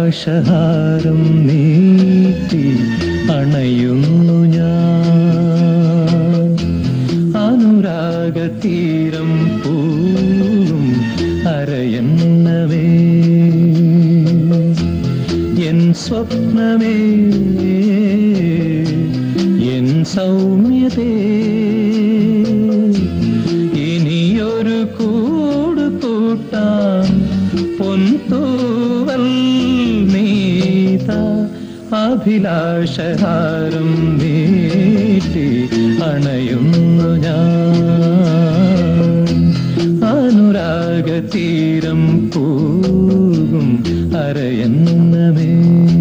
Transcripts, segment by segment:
അഭിലാഷഹാരം നീട്ടി അണയുന്നു ഞാൻ അനുരാഗതീരം പൂവും അരയന്നവേ എൻ സ്വപ്നമേ എൻ സൗമ്യതേ ഇനിയൊരു കൂട് കൂട്ടാൻ പൊൻതൂവൽ നീത അഭിലാഷഹാരം നീട്ടി അണയുന്നു ഞാൻ അനുരാഗതീരം പൂകും അരയന്നമേ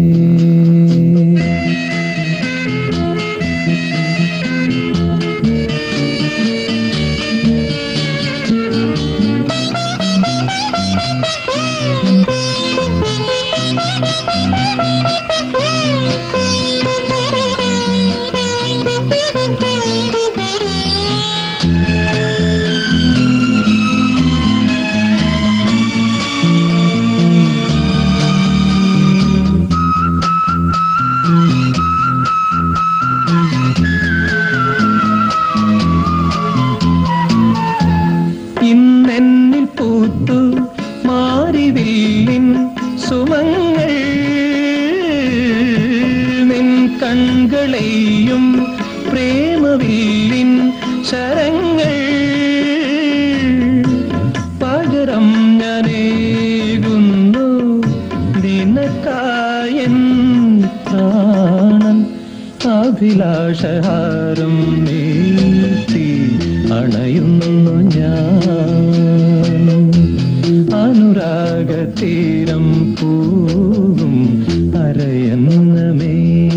ഇന്നെന്നിൽ പൂത്തു മാറിവില്ലിൻ സുമങ്ങൾ നിൻ കൺകളെയും പ്രേമവില്ലിൻ ശരങ്ങൾ പകരം ഞാനേകുന്നു നിനക്കായൻ പ്രാണൻ അഭിലാഷഹാരം നീട്ടി അണയുന്നു ഞാൻ അനുരാഗതീരം പൂവും അരയന്നമേ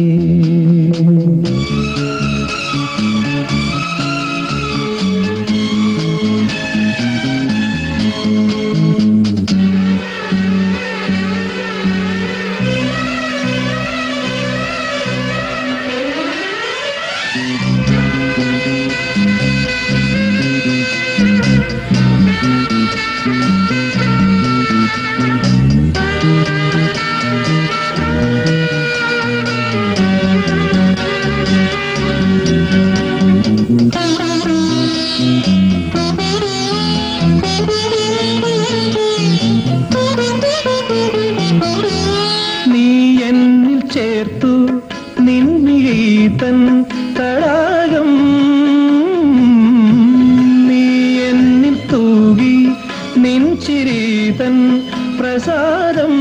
നീ എന്നിൽ ചേർത്തു നിൻമിഴീതൻ തടാകം നീ എന്നിൽ തൂകി നിൻ ചിരീതൻ പ്രസാദം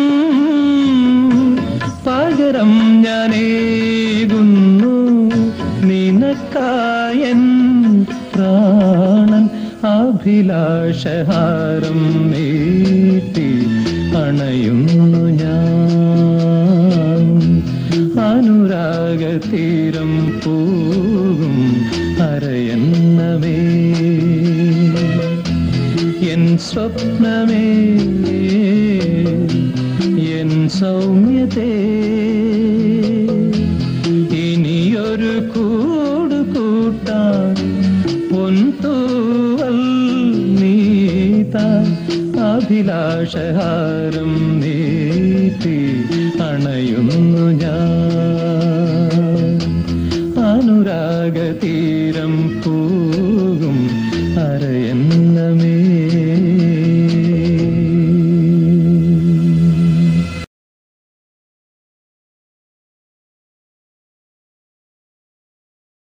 പകരം ഞാനേകുന്നു നിനക്കായൻ പ്രാണൻ അഭിലാഷഹാരം നീട്ടി അണയുന്നു ഞാൻ അനുരാഗതീരം പൂവും അരയന്നവേ എൻ സ്വപ്നമേ എൻ സൗമ്യതേ ഇനിയൊരു കൂട് കൂട്ടാൻ പൊൻതൂവൽ നീത അഭിലാഷഹാരം നീ